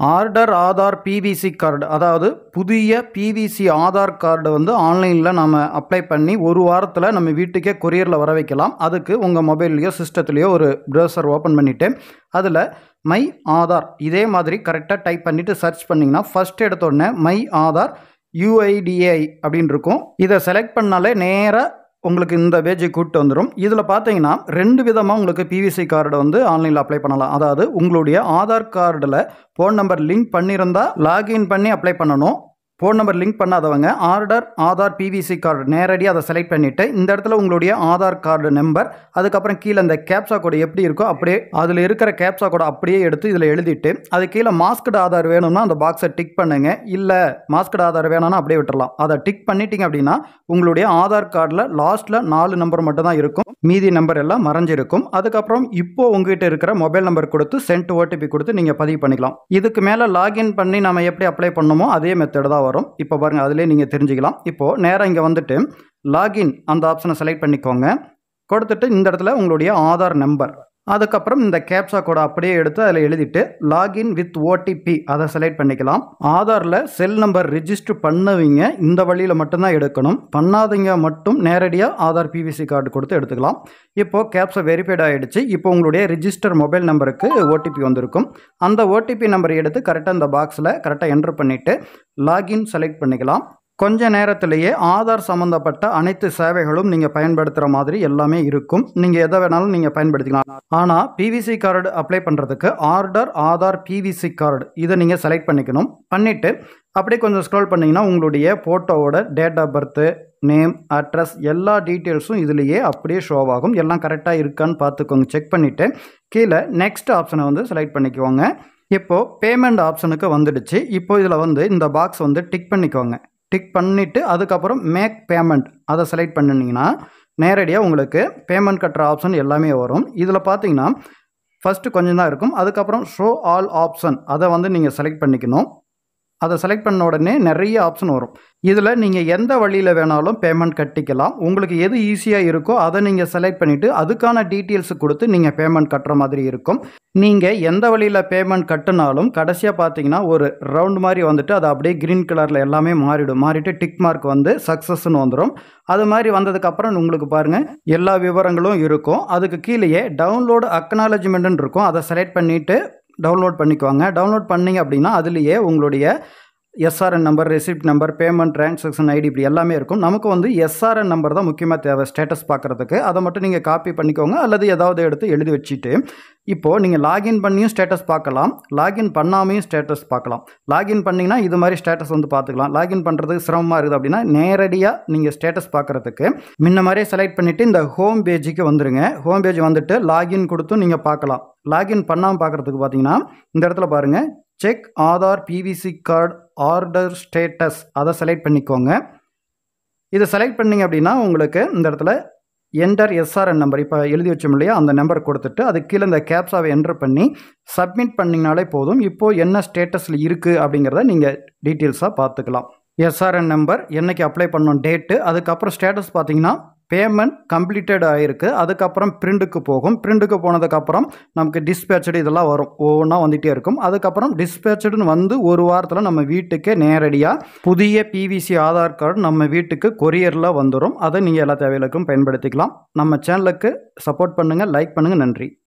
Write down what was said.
order Aadhaar PVC card அதாவது புதிய PVC Aadhaar card வந்து ஆன்லைனில் நம்ம அப்ளை பண்ணி ஒரு வாரத்தில் நம்ம வீட்டுக்கே கொரியரில் வர வைக்கலாம் அதுக்கு உங்கள் மொபைல்லையோ சிஸ்டத்துலேயோ ஒரு ப்ரௌசர் ஓப்பன் பண்ணிவிட்டு அதில் மை ஆதார் இதே மாதிரி கரெக்டாக டைப் பண்ணிவிட்டு சர்ச் பண்ணிங்கன்னா ஃபஸ்ட் எடுத்த உடனே மை ஆதார் யூஐடிஏ அப்படின்னு இருக்கும் இதை செலக்ட் பண்ணாலே நேராக உங்களுக்கு இந்த பேஜை கூப்பிட்டு வந்துடும் இதில் பார்த்தீங்கன்னா ரெண்டு விதமாக உங்களுக்கு பிவிசி கார்டு வந்து ஆன்லைனில் அப்ளை பண்ணலாம் அதாவது உங்களுடைய ஆதார் கார்டில் ஃபோன் நம்பர் லிங்க் பண்ணியிருந்தால் லாகின் பண்ணி அப்ளை பண்ணணும் ஃபோன் நம்பர் லிங்க் பண்ணாதவங்க ஆர்டர் ஆதார் பிவிசி கார்டு நேரடியாக அதை செலக்ட் பண்ணிவிட்டு இந்த இடத்துல உங்களுடைய ஆதார் கார்டு நம்பர் அதுக்கப்புறம் கீழே இந்த கேப்சா கோடு எப்படி இருக்கோ அப்படியே அதில் இருக்கிற கேப்சா கோடை அப்படியே எடுத்து இதில் எழுதிட்டு அது கீழே மாஸ்கட் ஆதார் வேணும்னா அந்த பாக்ஸை டிக் பண்ணுங்க இல்லை மாஸ்கட் ஆதார் வேணும்னா அப்படியே விட்டுறலாம் அதை டிக் பண்ணிட்டீங்க அப்படின்னா உங்களுடைய ஆதார் கார்டில் லாஸ்ட்டில் நாலு நம்பர் மட்டும் தான் இருக்கும் மீதி நம்பர் எல்லாம் மறைஞ்சிருக்கும் அதுக்கப்புறம் இப்போ உங்ககிட்ட இருக்கிற மொபைல் நம்பர் கொடுத்து சென்ட் ஓடிபி கொடுத்து நீங்கள் பதிவு பண்ணிக்கலாம் இதுக்கு மேலே லாகின் பண்ணி நம்ம எப்படி அப்ளை பண்ணணுமோ அதே மெத்தட் தான் வரும் இப்போ பாருங்கள் அதிலே நீங்கள் தெரிஞ்சுக்கலாம் இப்போது நேராக இங்கே வந்துட்டு லாகின் அந்த ஆப்ஷனை செலக்ட் பண்ணிக்கோங்க கொடுத்துட்டு இந்த இடத்துல உங்களுடைய ஆதார் நம்பர் அதுக்கப்புறம் இந்த கேப்சா கோடை அப்படியே எடுத்து அதில் எழுதிட்டு லாகின் வித் ஓடிபி அதை செலக்ட் பண்ணிக்கலாம் ஆதாரில் செல் நம்பர் ரிஜிஸ்டர் பண்ணவங்க இந்த வழியில் மட்டும்தான் எடுக்கணும் பண்ணாதவங்க மட்டும் நேரடியாக ஆதார் பிவிசி கார்டு கொடுத்து எடுத்துக்கலாம் இப்போது கேப்சா வெரிஃபைட் ஆகிடுச்சு இப்போ உங்களுடைய ரிஜிஸ்டர் மொபைல் நம்பருக்கு ஓடிபி வந்திருக்கும் அந்த ஓடிபி நம்பரை எடுத்து கரெக்டாக இந்த பாக்ஸில் கரெக்டாக என்ட்ரு பண்ணிவிட்டு லாகின் செலக்ட் பண்ணிக்கலாம் கொஞ்ச நேரத்திலேயே ஆதார் சம்மந்தப்பட்ட அனைத்து சேவைகளும் நீங்கள் பயன்படுத்துகிற மாதிரி எல்லாமே இருக்கும் நீங்கள் எதை வேணாலும் நீங்கள் பயன்படுத்திக்கலாம் ஆனால் பிவிசி கார்டு அப்ளை பண்ணுறதுக்கு ஆர்டர் ஆதார் பிவிசி கார்டு இதை நீங்கள் செலக்ட் பண்ணிக்கணும் பண்ணிவிட்டு அப்படியே கொஞ்சம் ஸ்க்ரோல் பண்ணிங்கன்னா உங்களுடைய ஃபோட்டோவோட date of birth name address எல்லா டீட்டெயில்ஸும் இதுலேயே அப்படியே ஷோ ஆகும் எல்லாம் கரெக்டாக இருக்கான்னு பார்த்துக்கோங்க செக் பண்ணிவிட்டு கீழே நெக்ஸ்ட் ஆப்ஷனை வந்து செலக்ட் பண்ணிக்கோங்க இப்போது பேமெண்ட் ஆப்ஷனுக்கு வந்துடுச்சு இப்போ இதில் வந்து இந்த பாக்ஸ் வந்து டிக் பண்ணிக்கோங்க டிக் பண்ணிவிட்டு அதுக்கப்புறம் மேக் பேமெண்ட் அதை செலக்ட் பண்ணினீங்கன்னா நேரடியாக உங்களுக்கு பேமெண்ட் கட்டுற ஆப்ஷன் எல்லாமே வரும் இதில் பார்த்தீங்கன்னா ஃபஸ்ட்டு கொஞ்சம் தான் இருக்கும் அதுக்கப்புறம் ஷோ ஆல் ஆப்ஷன் அதை வந்து நீங்கள் செலக்ட் பண்ணிக்கணும் அதை செலக்ட் பண்ண உடனே நிறைய ஆப்ஷன் வரும் இதில் நீங்கள் எந்த வழியில் வேணாலும் பேமெண்ட் கட்டிக்கலாம் உங்களுக்கு எது ஈஸியாக இருக்கோ அதை நீங்கள் செலக்ட் பண்ணிவிட்டு அதுக்கான டீட்டெயில்ஸ் கொடுத்து நீங்கள் பேமெண்ட் கட்டுற மாதிரி இருக்கும் நீங்கள் எந்த வழியில் பேமெண்ட் கட்டினாலும் கடைசியாக பார்த்தீங்கன்னா ஒரு ரவுண்ட் மாதிரி வந்துட்டு அது அப்படியே க்ரீன் கலரில் எல்லாமே மாறிடும் மாறிட்டு டிக் மார்க் வந்து சக்ஸஸ்ன்னு வந்துடும் அது மாதிரி வந்ததுக்கப்புறம் உங்களுக்கு பாருங்கள் எல்லா விவரங்களும் இருக்கும் அதுக்கு கீழேயே டவுன்லோடு அக்னாலஜ்மெண்ட்டுன்னு இருக்கும் அதை செலக்ட் பண்ணிவிட்டு டவுன்லோட் பண்ணிக்குவாங்க டவுன்லோட் பண்ணிங்க அப்படின்னா அதுலேயே உங்களுடைய SRN number receipt number payment transaction ID இப்படி எல்லாமே இருக்கும் நமக்கு வந்து எஸ்ஆர்என் நம்பர் தான் முக்கியமாக தேவை ஸ்டேட்டஸ் பார்க்குறதுக்கு அதை மட்டும் நீங்கள் காப்பி பண்ணிக்கோங்க அல்லது ஏதாவது எடுத்து எழுதி வச்சுட்டு இப்போது நீங்கள் லாகின் பண்ணியும் ஸ்டேட்டஸ் பார்க்கலாம் லாகின் பண்ணாமையும் ஸ்டேட்டஸ் பார்க்கலாம் லாகின் பண்ணிங்கன்னா இது மாதிரி ஸ்டேட்டஸ் வந்து பார்த்துக்கலாம் லாகின் பண்ணுறதுக்கு சிரமமாக இருக்குது அப்படின்னா நேரடியாக நீங்கள் ஸ்டேட்டஸ் பார்க்குறதுக்கு முன்ன மாதிரியே செலக்ட் பண்ணிவிட்டு இந்த ஹோம் பேஜுக்கு வந்துடுங்க ஹோம் பேஜ் வந்துட்டு லாகின் கொடுத்தும் நீங்கள் பார்க்கலாம் லாகின் பண்ணாமல் பார்க்குறதுக்கு பார்த்தீங்கன்னா இந்த இடத்துல பாருங்கள் check Aadhaar PVC card order status அதை செலக்ட் பண்ணிக்கோங்க இதை செலக்ட் பண்ணிங்க அப்படின்னா உங்களுக்கு இந்த இடத்துல என்டர் எஸ்ஆர்என் நம்பர் இப்போ எழுதி வச்சோம் இல்லையா அந்த நம்பர் கொடுத்துட்டு அது கீழே இந்த கேப்ஸாவை என்டர் பண்ணி சப்மிட் பண்ணிங்கனாலே போதும் இப்போது என்ன ஸ்டேட்டஸில் இருக்குது அப்படிங்கிறத நீங்கள் டீட்டெயில்ஸாக பார்த்துக்கலாம் எஸ்ஆர்என் நம்பர் என்னைக்கு அப்ளை பண்ணோம் டேட்டு அதுக்கப்புறம் ஸ்டேட்டஸ் பார்த்தீங்கன்னா பேமெண்ட் கம்ப்ளீட்டட் ஆகிருக்கு அதுக்கப்புறம் பிரிண்ட்டுக்கு போகும் பிரிண்ட்டுக்கு போனதுக்கப்புறம் நமக்கு டிஸ்பேச்சடு இதெல்லாம் வரும் ஒவ்வொன்றா வந்துகிட்டே இருக்கும் அதுக்கப்புறம் டிஸ்பேச்சடுன்னு வந்து ஒரு வாரத்தில் நம்ம வீட்டுக்கே நேரடியாக புதிய பிவிசி ஆதார் கார்டு நம்ம வீட்டுக்கு கொரியரில் வந்துடும் அதை நீங்கள் எல்லா தேவைகளுக்கும் பயன்படுத்திக்கலாம் நம்ம சேனலுக்கு சப்போர்ட் பண்ணுங்கள் லைக் பண்ணுங்கள் நன்றி